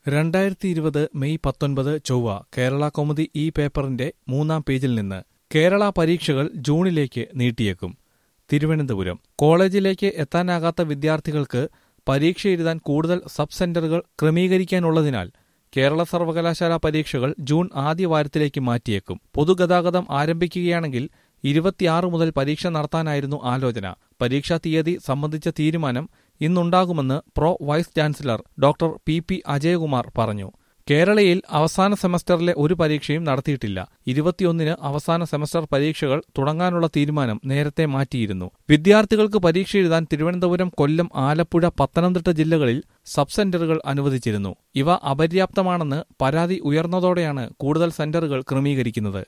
രണ്ടായിരത്തി ഇരുപത് മെയ് പത്തൊൻപത് ചൊവ്വ കേരള കൗമുദി ഈ പേപ്പറിന്റെ മൂന്നാം പേജിൽ നിന്ന് കേരള പരീക്ഷകൾ ജൂണിലേക്ക് നീട്ടിയേക്കും തിരുവനന്തപുരം കോളേജിലേക്ക് എത്താനാകാത്ത വിദ്യാർത്ഥികൾക്ക് പരീക്ഷ എഴുതാൻ കൂടുതൽ സബ് സെന്ററുകൾ ക്രമീകരിക്കാനുള്ളതിനാൽ കേരള സർവകലാശാല പരീക്ഷകൾ ജൂൺ ആദ്യ വാരത്തിലേക്ക് മാറ്റിയേക്കും പൊതുഗതാഗതം ആരംഭിക്കുകയാണെങ്കിൽ ഇരുപത്തിയാറ് മുതൽ പരീക്ഷ നടത്താനായിരുന്നു ആലോചന പരീക്ഷാ തീയതി സംബന്ധിച്ച തീരുമാനം ഇന്നുണ്ടാകുമെന്ന് pro vice chancellor doctor P P Ajayakumar പറഞ്ഞു കേരളയിൽ അവസാന സെമസ്റ്ററിലെ ഒരു പരീക്ഷയും നടത്തിയിട്ടില്ല ഇരുപത്തിയൊന്നിന് അവസാന സെമസ്റ്റർ പരീക്ഷകൾ തുടങ്ങാനുള്ള തീരുമാനം നേരത്തെ മാറ്റിയിരുന്നു വിദ്യാർത്ഥികൾക്ക് പരീക്ഷ എഴുതാൻ തിരുവനന്തപുരം കൊല്ലം ആലപ്പുഴ പത്തനംതിട്ട ജില്ലകളിൽ സബ് സെന്ററുകൾ അനുവദിച്ചിരുന്നു ഇവ അപര്യാപ്തമാണെന്ന് പരാതി ഉയർന്നതോടെയാണ് കൂടുതൽ സെന്ററുകൾ ക്രമീകരിക്കുന്നത്